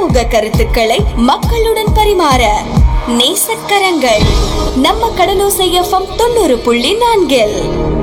சமூக கருத்துக்களை மக்களுடன் பரிமாற நேசக்கரங்கள் நம்ம கடலோசை எஃப்எம் தொண்ணூறு புள்ளி நான்கில்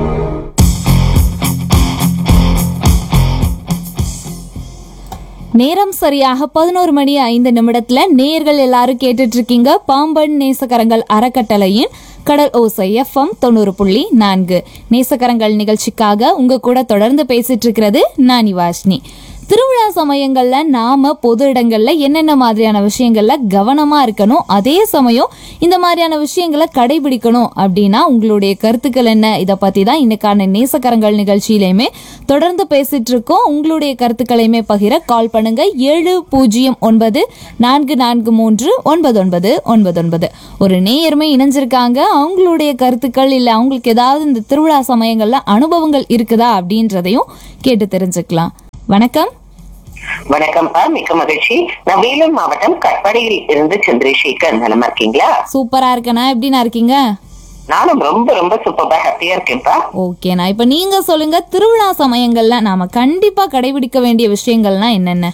நேரம் சரியாக பதினோரு மணி ஐந்து நிமிடத்துல நேயர்கள் எல்லாரும் கேட்டுட்டு இருக்கீங்க பாம்பன் நேசக்கரங்கள் அறக்கட்டளையின் கடல் ஓசை எஃப்எம் தொண்ணூறு புள்ளி நான்கு நேசக்கரங்கள் நிகழ்ச்சிக்காக உங்க கூட தொடர்ந்து பேசிட்டு இருக்கிறது நானி வாஷ்னி திருவிழா சமயங்கள்ல நாம பொது இடங்கள்ல என்னென்ன மாதிரியான விஷயங்கள்ல கவனமா இருக்கணும் அதே சமயம் இந்த மாதிரியான விஷயங்களை கடைபிடிக்கணும் அப்படின்னா உங்களுடைய கருத்துக்கள் என்ன இதை பத்தி தான் இன்னைக்கான நேசக்கரங்கள் நிகழ்ச்சியிலையுமே தொடர்ந்து பேசிட்டு இருக்கோம் உங்களுடைய கருத்துக்களையுமே பகிர கால் பண்ணுங்க ஏழு பூஜ்ஜியம் ஒன்பது நான்கு நான்கு மூன்று ஒன்பது ஒன்பது ஒன்பது ஒன்பது ஒரு நேயருமே இணைஞ்சிருக்காங்க அவங்களுடைய கருத்துக்கள் இல்ல அவங்களுக்கு ஏதாவது இந்த திருவிழா சமயங்கள்ல அனுபவங்கள் இருக்குதா அப்படின்றதையும் கேட்டு தெரிஞ்சுக்கலாம் வணக்கம் வணக்கம்ப்பா மிக்க மகிழ்ச்சி நான் வேலூர் மாவட்டம் கட்பாடியில் இருந்து சந்திரசேகர் நலமா இருக்கீங்களா சூப்பரா இருக்கேண்ணா எப்படிண்ணா இருக்கீங்க நானும் ரொம்ப ரொம்ப சூப்பரா ஹாப்பியா இருக்கேன்ப்பா ஓகேண்ணா இப்ப நீங்க சொல்லுங்க திருவிழா சமயங்கள்ல நாம கண்டிப்பா கடைபிடிக்க வேண்டிய விஷயங்கள்னா என்னென்ன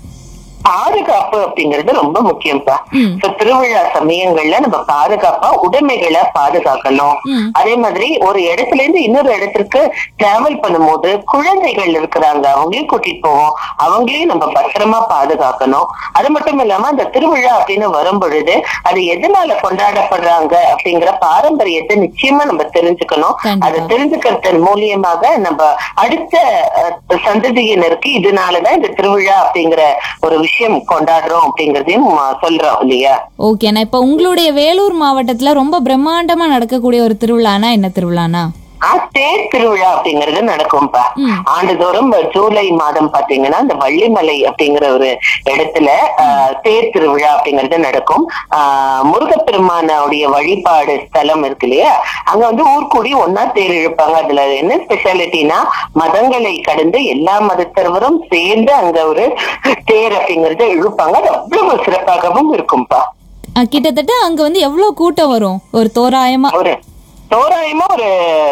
பாதுகாப்பு அப்படிங்கிறது ரொம்ப முக்கியம்ப்பா இப்ப திருவிழா சமயங்கள்ல நம்ம பாதுகாப்பா உடைமைகளை பாதுகாக்கணும் ம். அதே மாதிரி ஒரு இடத்துல இருந்து இன்னொரு இடத்திற்கு டிராவல் பண்ணும்போது குழந்தைகள் இருக்கிறாங்க அவங்களையும் கூட்டிட்டு போவோம் அவங்களையும் நம்ம பத்திரமா பாதுகாக்கணும் அது மட்டும் இல்லாம அந்த திருவிழா அப்படின்னு வரும் பொழுது அது எதனால கொண்டாடப்படுறாங்க அப்படிங்கிற பாரம்பரியத்தை நிச்சயமா நம்ம தெரிஞ்சுக்கணும் கண்டிப்பா. அதை தெரிஞ்சுக்கிறதன் மூலியமாக நம்ம அடுத்த அஹ், சந்ததியினருக்கு இதனாலதான் இந்த திருவிழா அப்படிங்கிற ஒரு விஷயம் கொண்டாடுறோம் அப்படிங்கறதையும் அஹ், சொல்றோம் இல்லையா ஓகேண்ணா இப்ப உங்களுடைய வேலூர் மாவட்டத்துல ரொம்ப பிரம்மாண்டமா நடக்கக்கூடிய ஒரு திருவிழானா என்ன திருவிழானா ஆஹ், தேர் திருவிழா அப்படிங்கிறது நடக்கும்பா ம். ஆண்டுதோறும் ஜூலை மாதம் பாத்தீங்கன்னா இந்த வள்ளிமலை அப்படிங்கிற ஒரு இடத்துல ஆஹ், தேர் திருவிழா அப்படிங்கிறது நடக்கும் ஆஹ், முருகப்பெருமானுடைய வழிபாடு ஸ்தலம் இருக்கு இல்லையா அங்க வந்து ஊர்கூடி ஒன்னா தேர் இழுப்பாங்க அதுல என்ன ஸ்பெஷாலிட்டினா மதங்களை கடந்து எல்லா மதத்தவரும் சேர்ந்து அங்க ஒரு தேர் அப்படிங்கறத இழுப்பாங்க அது அவ்வளவு சிறப்பாகவும் இருக்கும்பா அஹ், கிட்டத்தட்ட அங்க வந்து எவ்வளவு கூட்டம் வரும் ஒரு தோராயமா ஒரு தோராயமா ஒரு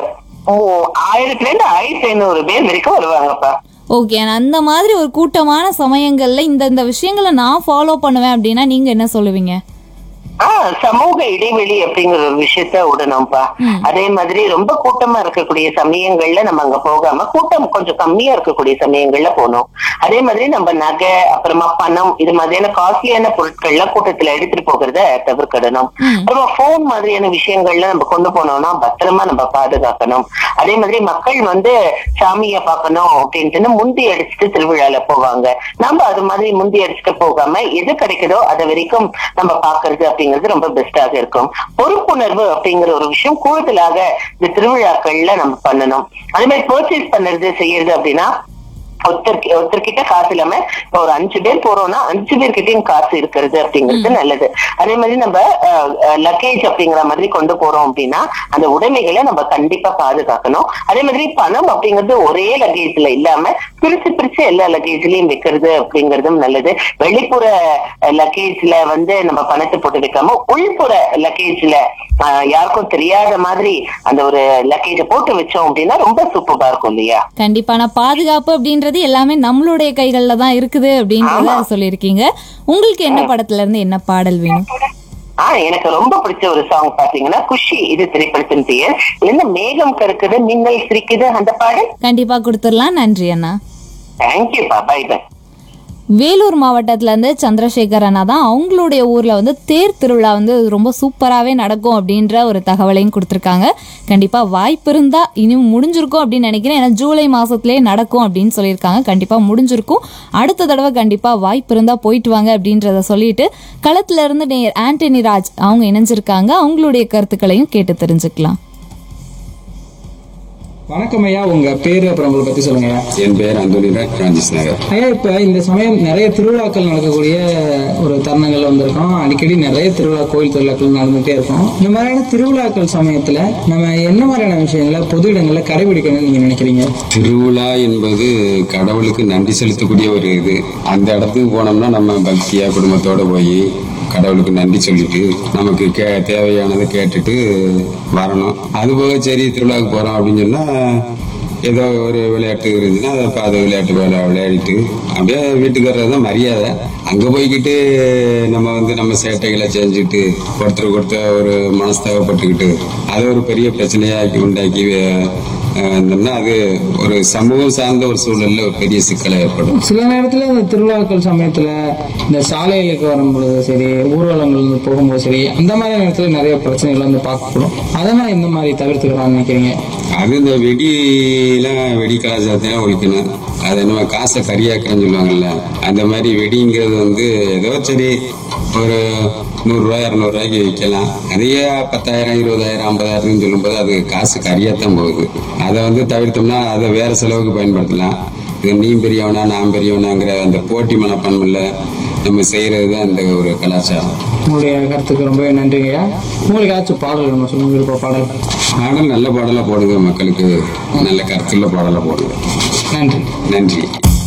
ஓ, ஆயிரத்துல இருந்து ஆயிரத்தி ஐநூறு பேர் வரைக்கும் வருவாங்கப்பா ஓகே அந்த மாதிரி ஒரு கூட்டமான சமயங்கள்ல இந்த இந்த விஷயங்களை நான் ஃபாலோ பண்ணுவேன் அப்படின்னா நீங்க என்ன சொல்லுவீங்க ஆஹ் சமூக இடைவெளி அப்படிங்கிற ஒரு விஷயத்த விடணும்ப்பா அதே மாதிரி ரொம்ப கூட்டமா இருக்கக்கூடிய சமயங்கள்ல நம்ம அங்க போகாம கூட்டம் கொஞ்சம் கம்மியா இருக்கக்கூடிய சமயங்கள்ல போகணும் அதே மாதிரி நம்ம நகை அப்புறமா பணம் இது மாதிரியான காஸ்ட்லியான பொருட்கள்லாம் கூட்டத்துல எடுத்துட்டு போகிறத தவிர்க்கிடணும் அப்புறமா போன் மாதிரியான விஷயங்கள்ல நம்ம கொண்டு போனோம்னா பத்திரமா நம்ம பாதுகாக்கணும் அதே மாதிரி மக்கள் வந்து சாமியை பார்க்கணும் அப்படின்ட்டு முந்தி அடிச்சுட்டு திருவிழால போவாங்க நம்ம அது மாதிரி முந்தி அடிச்சுட்டு போகாம எது கிடைக்குதோ அது வரைக்கும் நம்ம பாக்குறது அப்படிங்கிறது ரொம்ப பெஸ்டாக இருக்கும் பொறுப்புணர்வு அப்படிங்கிற ஒரு விஷயம் கூடுதலாக இந்த திருவிழாக்கள்ல நம்ம பண்ணணும் அதே மாதிரி பர்ச்சேஸ் பண்ணுறது செய்யறது அப்படின்னா ஒருத்தர் ஒருத்தர்கிட்ட காசு இல்லாம இப்ப ஒரு அஞ்சு பேர் போறோம்னா அஞ்சு பேர்கிட்டயும் காசு இருக்கிறது அப்படிங்கிறது நல்லது அதே மாதிரி நம்ம லக்கேஜ் அப்படிங்கிற மாதிரி கொண்டு போறோம் அப்படின்னா அந்த உடைமைகளை நம்ம கண்டிப்பா பாதுகாக்கணும் அதே மாதிரி பணம் அப்படிங்கிறது ஒரே லக்கேஜ்ல இல்லாம பிரிச்சு பிரிச்சு எல்லா லக்கேஜ்லயும் வைக்கிறது அப்படிங்கறதும் நல்லது வெளிப்புற லக்கேஜ்ல வந்து நம்ம பணத்தை போட்டு வைக்காம உள்புற லக்கேஜ்ல யாருக்கும் தெரியாத மாதிரி அந்த ஒரு லக்கேஜை போட்டு வச்சோம் அப்படின்னா ரொம்ப சூப்பரா இருக்கும் இல்லையா கண்டிப்பான பாதுகாப்பு அப்படின்றது எல்லாமே நம்மளுடைய கைகள்ல தான் இருக்குது அப்படின்றத சொல்லியிருக்கீங்க உங்களுக்கு என்ன படத்துல இருந்து என்ன பாடல் வேணும் ஆஹ் எனக்கு ரொம்ப பிடிச்ச ஒரு சாங் பாத்தீங்கன்னா குஷி இது திரைப்படத்தின் பெயர் என்ன மேகம் கருக்குது மின்னல் சிரிக்குது அந்த பாடல் கண்டிப்பா கொடுத்துடலாம் நன்றி அண்ணா தேங்க்யூ பை பை வேலூர் மாவட்டத்துல இருந்து சந்திரசேகர் அண்ணா தான் அவங்களுடைய ஊர்ல வந்து தேர் திருவிழா வந்து ரொம்ப சூப்பராகவே நடக்கும் அப்படின்ற ஒரு தகவலையும் கொடுத்துருக்காங்க கண்டிப்பா வாய்ப்பு இருந்தா இனியும் முடிஞ்சிருக்கும் அப்படின்னு நினைக்கிறேன் ஏன்னா ஜூலை மாசத்துலயே நடக்கும் அப்படின்னு சொல்லியிருக்காங்க கண்டிப்பா முடிஞ்சிருக்கும் அடுத்த தடவை கண்டிப்பா வாய்ப்பு இருந்தா போயிட்டு வாங்க அப்படின்றத சொல்லிட்டு களத்துல இருந்து நேயர் ஆண்டனி ராஜ் அவங்க இணைஞ்சிருக்காங்க அவங்களுடைய கருத்துக்களையும் கேட்டு தெரிஞ்சுக்கலாம் வணக்கம் ஐயா உங்க பேரு அப்புறம் உங்களை பத்தி சொல்லுங்க ஐயா என் பெயர் அந்தோனிராஜ் பிரான்சிஸ் நகர் ஐயா இப்ப இந்த சமயம் நிறைய திருவிழாக்கள் நடக்கக்கூடிய ஒரு தருணங்கள் வந்திருக்கோம் அடிக்கடி நிறைய திருவிழா கோயில் திருவிழாக்கள் நடந்துட்டே இருக்கும் இந்த மாதிரியான திருவிழாக்கள் சமயத்துல நம்ம என்ன மாதிரியான விஷயங்களை பொது இடங்கள்ல கடைபிடிக்கணும்னு நீங்க நினைக்கிறீங்க திருவிழா என்பது கடவுளுக்கு நன்றி செலுத்தக்கூடிய ஒரு இது அந்த இடத்துக்கு போனோம்னா நம்ம பக்தியா குடும்பத்தோட போய் கடவுளுக்கு நன்றி சொல்லிட்டு நமக்கு கே தேவையானதை கேட்டுட்டு வரணும் அதுபோக சரி திருவிழாவுக்கு போறோம் அப்படின்னு சொன்னா ஏதோ ஒரு விளையாட்டு இருந்துச்சுன்னா அதை இப்போ அது விளையாட்டு வேலை விளையாடிட்டு அப்படியே வீட்டுக்கு வர்றது தான் மரியாதை அங்கே போய்கிட்டு நம்ம வந்து நம்ம சேட்டைகளை செஞ்சுட்டு ஒருத்தருக்கு ஒருத்தர் ஒரு மனஸ்தாபப்பட்டுக்கிட்டு அது ஒரு பெரிய பிரச்சனையாக்கி உண்டாக்கி அஹ், இருந்தோம்னா அது ஒரு சமூகம் சார்ந்த ஒரு சூழல்ல ஒரு பெரிய சிக்கலை ஏற்படும் சில நேரத்துல இந்த திருவிழாக்கள் சமயத்துல இந்த சாலைகளுக்கு வரும்பொழுது சரி ஊர்வலங்கள் வந்து போகும்போது சரி அந்த மாதிரி நேரத்துல நிறைய பிரச்சனைகள் வந்து பார்க்கப்படும் அதெல்லாம் இந்த மாதிரி தவிர்த்துக்கலாம்னு நினைக்கிறீங்க அது இந்த வெடிலாம் வெடி கலாச்சாரத்தையும் ஒழிக்கணும் அது நம்ம காசை கரியாக்குறேன்னு சொல்லுவாங்கல்ல அந்த மாதிரி வெடிங்கிறது வந்து ஏதோ சரி ஒரு நூறுரூவா இரநூறுவாய்க்கு விற்கலாம் அதையே பத்தாயிரம் இருபதாயிரம் ஐம்பதாயிரம்னு சொல்லும்போது அது காசு கரியாத்தான் போகுது அதை வந்து தவிர்த்தோம்னா அதை வேற செலவுக்கு பயன்படுத்தலாம் இது நீ பெரியவனா நான் பெரியவனாங்கிற அந்த போட்டி மனப்பான்மையில் நம்ம செய்கிறது தான் அந்த ஒரு கலாச்சாரம் உங்களுடைய கருத்துக்கு ரொம்பவே நன்றிங்கய்யா உங்களுக்கு ஏதாச்சும் பாடல் நம்ம சொல்லுங்க விருப்ப பாடல் பாடல் நல்ல பாடலாக போடுங்க மக்களுக்கு நல்ல கருத்துள்ள பாடலாக போடுங்க நன்றி நன்றி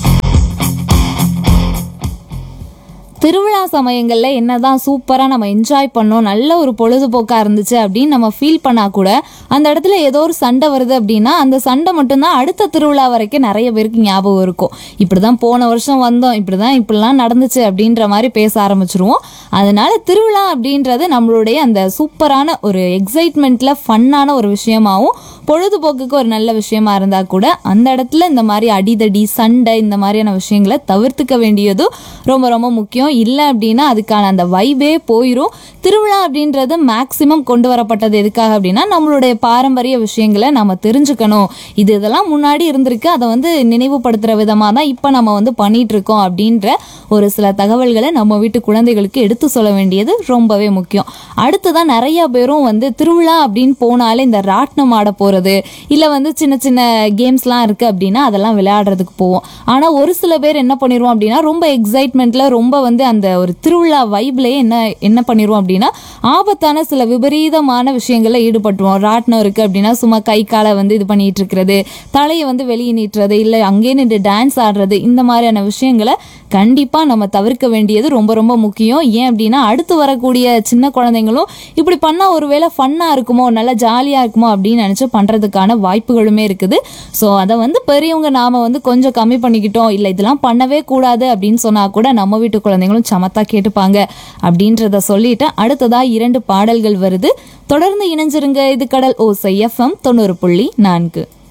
திருவிழா சமயங்கள்ல என்னதான் சூப்பரா நம்ம என்ஜாய் பண்ணோம் நல்ல ஒரு பொழுதுபோக்கா இருந்துச்சு அப்படின்னு நம்ம ஃபீல் பண்ணா கூட அந்த இடத்துல ஏதோ ஒரு சண்டை வருது அப்படின்னா அந்த சண்டை மட்டும்தான் அடுத்த திருவிழா வரைக்கும் நிறைய பேருக்கு ஞாபகம் இருக்கும் இப்படிதான் போன வருஷம் வந்தோம் இப்படிதான் இப்படிலாம் நடந்துச்சு அப்படின்ற மாதிரி பேச ஆரம்பிச்சிருவோம் அதனால திருவிழா அப்படின்றது நம்மளுடைய அந்த சூப்பரான ஒரு எக்ஸைட்மெண்ட்ல ஃபன்னான ஒரு விஷயமாவும் பொழுதுபோக்குக்கு ஒரு நல்ல விஷயமா இருந்தா கூட அந்த இடத்துல இந்த மாதிரி அடிதடி சண்டை இந்த மாதிரியான விஷயங்களை தவிர்த்துக்க வேண்டியதும் ரொம்ப ரொம்ப முக்கியம் இல்லை அப்படின்னா அதுக்கான அந்த வைபே போயிடும் திருவிழா அப்படின்றது மேக்சிமம் கொண்டு வரப்பட்டது எதுக்காக அப்படின்னா நம்மளுடைய பாரம்பரிய விஷயங்களை நம்ம தெரிஞ்சுக்கணும் இது இதெல்லாம் முன்னாடி இருந்திருக்கு அதை வந்து நினைவுபடுத்துற விதமாக தான் இப்போ நம்ம வந்து பண்ணிட்டு இருக்கோம் அப்படின்ற ஒரு சில தகவல்களை நம்ம வீட்டு குழந்தைகளுக்கு எடுத்து சொல்ல வேண்டியது ரொம்பவே முக்கியம் அடுத்ததான் நிறைய பேரும் வந்து திருவிழா அப்படின்னு போனாலே இந்த ராட்டினம் ஆட போறது இல்லை வந்து சின்ன சின்ன கேம்ஸ்லாம் இருக்கு அப்படின்னா அதெல்லாம் விளையாடுறதுக்கு போவோம் ஆனால் ஒரு சில பேர் என்ன பண்ணிடுவோம் அப்படின்னா ரொம்ப எக்ஸைட்மெண்ட்ல ரொம்ப வந்து அந்த ஒரு திருவிழா வைப்லயே என்ன என்ன பண்ணிடுவோம் அப்படின்னா ஆபத்தான சில விபரீதமான விஷயங்கள்ல ஈடுபட்டுருவோம் ராட்டினம் இருக்கு அப்படின்னா சும்மா கை காலை வந்து இது பண்ணிட்டு இருக்கிறது தலையை வந்து வெளியே நீட்டுறது இல்லை அங்கேயே நின்று டான்ஸ் ஆடுறது இந்த மாதிரியான விஷயங்களை கண்டிப்பா நம்ம தவிர்க்க வேண்டியது ரொம்ப ரொம்ப முக்கியம் ஏன் அப்படின்னா அடுத்து வரக்கூடிய சின்ன குழந்தைங்களும் இப்படி பண்ணா ஒருவேளை ஃபன்னா இருக்குமோ நல்லா ஜாலியா இருக்குமோ அப்படின்னு நினைச்சு பண்றதுக்கான வாய்ப்புகளுமே இருக்குது ஸோ அதை வந்து பெரியவங்க நாம வந்து கொஞ்சம் கம்மி பண்ணிக்கிட்டோம் இல்லை இதெல்லாம் பண்ணவே கூடாது அப்படின்னு சொன்னா கூட நம்ம வீட்டு குழந்தைங்களும் சமத்தா கேட்டுப்பாங்க அப்படின்றத சொல்லிட்டு அடுத்ததா இரண்டு பாடல்கள் வருது தொடர்ந்து இணைஞ்சிருங்க இது கடல் ஓசை எஃப்எம் தொண்ணூறு புள்ளி நான்கு